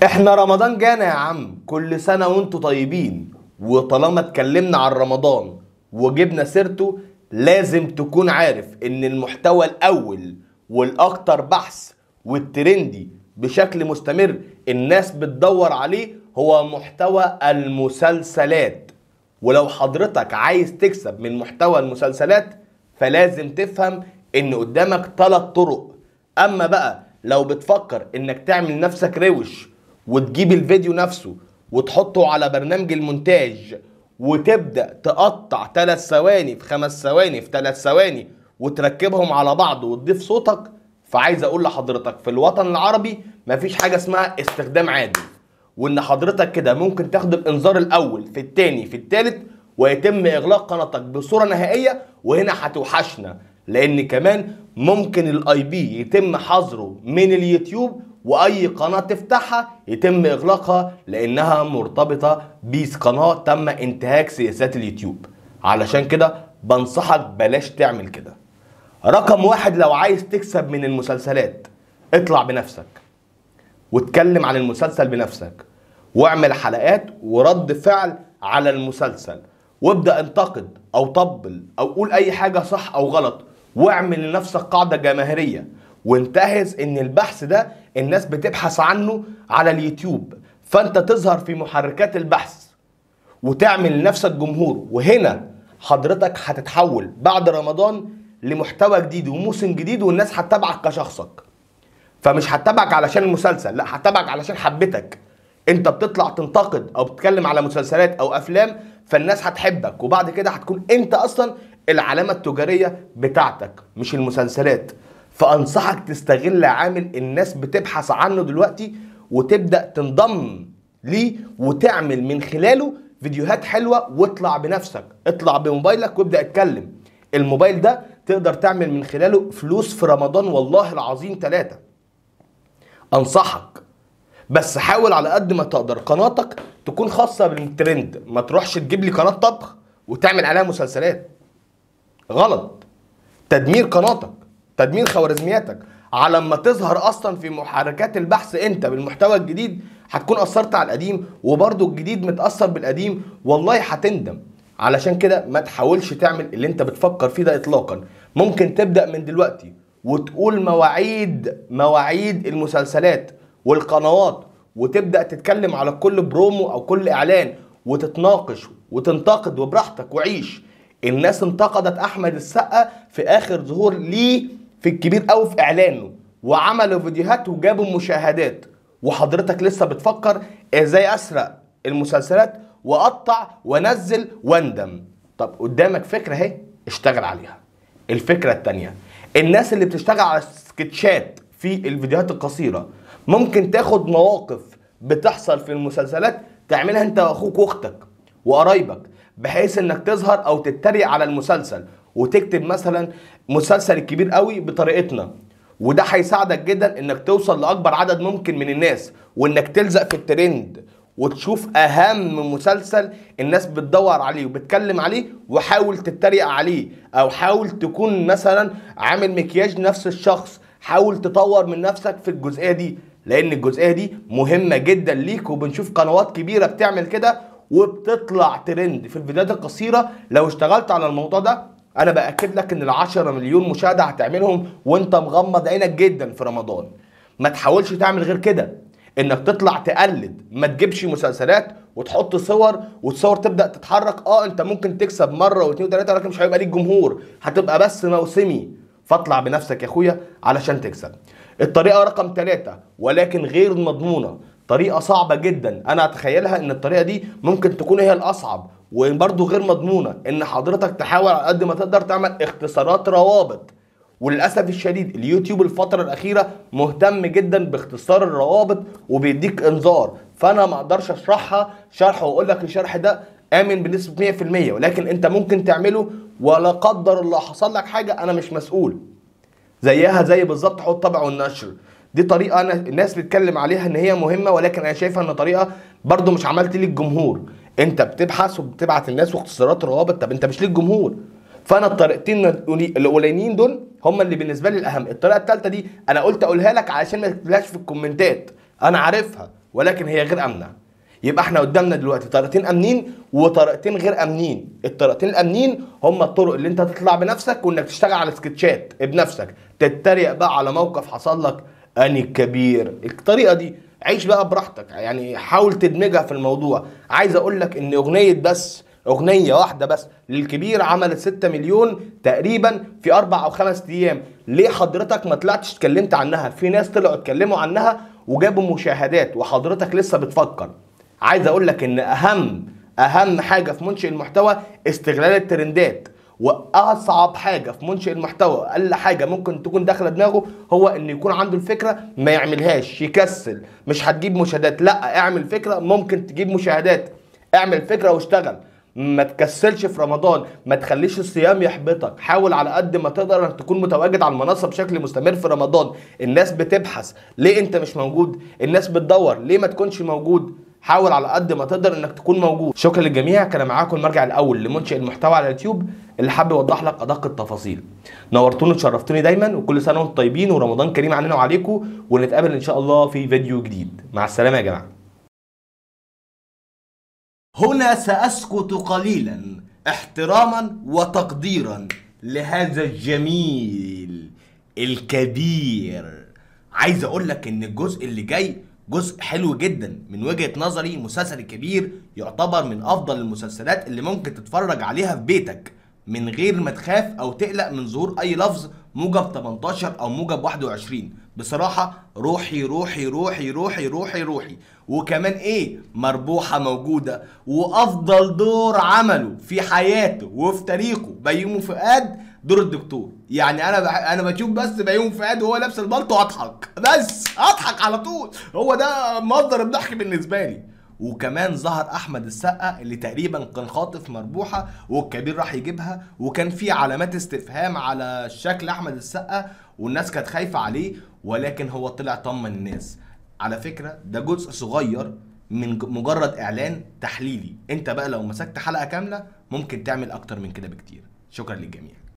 احنا رمضان جانا يا عم كل سنة وانتوا طيبين وطالما اتكلمنا عن رمضان وجبنا سيرته لازم تكون عارف ان المحتوى الاول والاكتر بحث والترندي بشكل مستمر الناس بتدور عليه هو محتوى المسلسلات ولو حضرتك عايز تكسب من محتوى المسلسلات فلازم تفهم ان قدامك ثلاث طرق اما بقى لو بتفكر انك تعمل نفسك روش وتجيب الفيديو نفسه وتحطه على برنامج المونتاج وتبدا تقطع ثلاث ثواني في خمس ثواني في ثلاث ثواني وتركبهم على بعض وتضيف صوتك فعايز اقول لحضرتك في الوطن العربي مفيش حاجه اسمها استخدام عادل وان حضرتك كده ممكن تاخد الانذار الاول في الثاني في الثالث ويتم اغلاق قناتك بصوره نهائيه وهنا هتوحشنا لان كمان ممكن الاي بي يتم حظره من اليوتيوب واي قناه تفتحها يتم اغلاقها لانها مرتبطه بقناه تم انتهاك سياسات اليوتيوب علشان كده بنصحك بلاش تعمل كده رقم واحد لو عايز تكسب من المسلسلات اطلع بنفسك واتكلم عن المسلسل بنفسك واعمل حلقات ورد فعل على المسلسل وابدا انتقد او طبل او قول اي حاجه صح او غلط واعمل لنفسك قاعده جماهيريه وانتهز ان البحث ده الناس بتبحث عنه على اليوتيوب فانت تظهر في محركات البحث وتعمل لنفسك جمهور وهنا حضرتك هتتحول بعد رمضان لمحتوى جديد وموسم جديد والناس هتتابعك كشخصك فمش هتتابعك علشان المسلسل لا هتتابعك علشان حبتك انت بتطلع تنتقد او بتتكلم على مسلسلات او افلام فالناس هتحبك وبعد كده هتكون انت اصلا العلامه التجاريه بتاعتك مش المسلسلات فانصحك تستغل عامل الناس بتبحث عنه دلوقتي وتبدا تنضم ليه وتعمل من خلاله فيديوهات حلوه واطلع بنفسك اطلع بموبايلك وابدا اتكلم الموبايل ده تقدر تعمل من خلاله فلوس في رمضان والله العظيم ثلاثة انصحك بس حاول على قد ما تقدر قناتك تكون خاصة بالترند ما تروحش تجيب لي قناة طبخ وتعمل عليها مسلسلات غلط تدمير قناتك تدمير خوارزمياتك على ما تظهر اصلا في محركات البحث انت بالمحتوى الجديد هتكون اثرت على القديم وبرضه الجديد متاثر بالقديم والله هتندم علشان كده ما تحاولش تعمل اللي انت بتفكر فيه ده اطلاقا ممكن تبدا من دلوقتي وتقول مواعيد مواعيد المسلسلات والقنوات وتبدا تتكلم على كل برومو او كل اعلان وتتناقش وتنتقد وبراحتك وعيش الناس انتقدت احمد السقا في اخر ظهور ليه في الكبير قوي في اعلانه وعملوا فيديوهات وجابوا مشاهدات وحضرتك لسه بتفكر ازاي اسرق المسلسلات واقطع وانزل واندم طب قدامك فكره اهي اشتغل عليها الفكره التانية الناس اللي بتشتغل على سكتشات في الفيديوهات القصيره ممكن تاخد مواقف بتحصل في المسلسلات تعملها انت واخوك واختك وقرايبك بحيث انك تظهر او تتريق على المسلسل وتكتب مثلا مسلسل الكبير قوي بطريقتنا وده هيساعدك جدا انك توصل لاكبر عدد ممكن من الناس وانك تلزق في الترند وتشوف اهم مسلسل الناس بتدور عليه وبتكلم عليه وحاول تتريق عليه او حاول تكون مثلا عامل مكياج نفس الشخص حاول تطور من نفسك في الجزئيه دي لان الجزئيه دي مهمه جدا ليك وبنشوف قنوات كبيره بتعمل كده وبتطلع ترند في الفيديوهات القصيره لو اشتغلت على الموضوع ده انا باكد لك ان ال 10 مليون مشاهده هتعملهم وانت مغمض عينك جدا في رمضان ما تحاولش تعمل غير كده انك تطلع تقلد ما تجيبش مسلسلات وتحط صور والصور تبدا تتحرك اه انت ممكن تكسب مره واثنين وثلاثه ولكن مش هيبقى ليك جمهور هتبقى بس موسمي فاطلع بنفسك يا اخويا علشان تكسب الطريقه رقم ثلاثة ولكن غير مضمونه طريقه صعبه جدا انا اتخيلها ان الطريقه دي ممكن تكون هي الاصعب وبرضه غير مضمونه ان حضرتك تحاول على قد ما تقدر تعمل اختصارات روابط وللاسف الشديد اليوتيوب الفتره الاخيره مهتم جدا باختصار الروابط وبيديك انذار فانا ما اقدرش اشرحها شرح واقول لك الشرح ده امن بنسبه 100% ولكن انت ممكن تعمله ولا قدر الله حصل لك حاجه انا مش مسؤول زيها زي بالظبط حط طبع والنشر دي طريقه انا الناس بتتكلم عليها ان هي مهمه ولكن انا شايفها ان طريقه برضو مش عملت ليك جمهور انت بتبحث وبتبعت الناس واختصارات روابط طب انت مش ليك جمهور فانا الطريقتين الاولانيين دول هم اللي بالنسبه لي الاهم الطريقه الثالثه دي انا قلت اقولها لك علشان ما تكتبهاش في الكومنتات انا عارفها ولكن هي غير امنه يبقى احنا قدامنا دلوقتي طريقتين امنين وطريقتين غير امنين الطريقتين الامنين هم الطرق اللي انت تطلع بنفسك وانك تشتغل على سكتشات بنفسك تتريق بقى على موقف حصل لك اني الكبير الطريقه دي عيش بقى براحتك يعني حاول تدمجها في الموضوع عايز اقول لك ان اغنيه بس اغنيه واحده بس للكبير عملت 6 مليون تقريبا في اربع او خمس ايام ليه حضرتك ما طلعتش اتكلمت عنها في ناس طلعوا اتكلموا عنها وجابوا مشاهدات وحضرتك لسه بتفكر عايز اقول لك ان اهم اهم حاجه في منشئ المحتوى استغلال الترندات واصعب حاجه في منشئ المحتوى اقل حاجه ممكن تكون داخله دماغه هو ان يكون عنده الفكره ما يعملهاش يكسل مش هتجيب مشاهدات لا اعمل فكره ممكن تجيب مشاهدات اعمل فكره واشتغل ما تكسلش في رمضان ما تخليش الصيام يحبطك حاول على قد ما تقدر انك تكون متواجد على المنصه بشكل مستمر في رمضان الناس بتبحث ليه انت مش موجود الناس بتدور ليه ما تكونش موجود حاول على قد ما تقدر انك تكون موجود شكرا للجميع كان معاكم المرجع الاول لمنشئ المحتوى على اليوتيوب اللي حابب يوضح لك ادق التفاصيل نورتوني وشرفتوني دايما وكل سنه وانتم طيبين ورمضان كريم علينا وعليكم ونتقابل ان شاء الله في فيديو جديد مع السلامه يا جماعه هنا سأسكت قليلا احتراما وتقديرا لهذا الجميل الكبير عايز اقول لك ان الجزء اللي جاي جزء حلو جدا من وجهة نظري مسلسل الكبير يعتبر من افضل المسلسلات اللي ممكن تتفرج عليها في بيتك من غير ما تخاف او تقلق من ظهور اي لفظ موجب 18 او موجب 21 بصراحة روحي روحي روحي روحي روحي روحي وكمان ايه مربوحة موجودة وافضل دور عمله في حياته وفي تاريخه بيومي فؤاد دور الدكتور يعني انا بح... انا بشوف بس بيومي فؤاد وهو لابس البلطو واضحك بس اضحك على طول هو ده مصدر الضحك بالنسبة لي وكمان ظهر احمد السقا اللي تقريبا كان خاطف مربوحه والكبير راح يجيبها وكان في علامات استفهام على شكل احمد السقا والناس كانت خايفه عليه ولكن هو طلع طمن الناس على فكره ده جزء صغير من ج- مجرد اعلان تحليلي انت بقى لو مسكت حلقه كامله ممكن تعمل اكتر من كده بكتير شكرا للجميع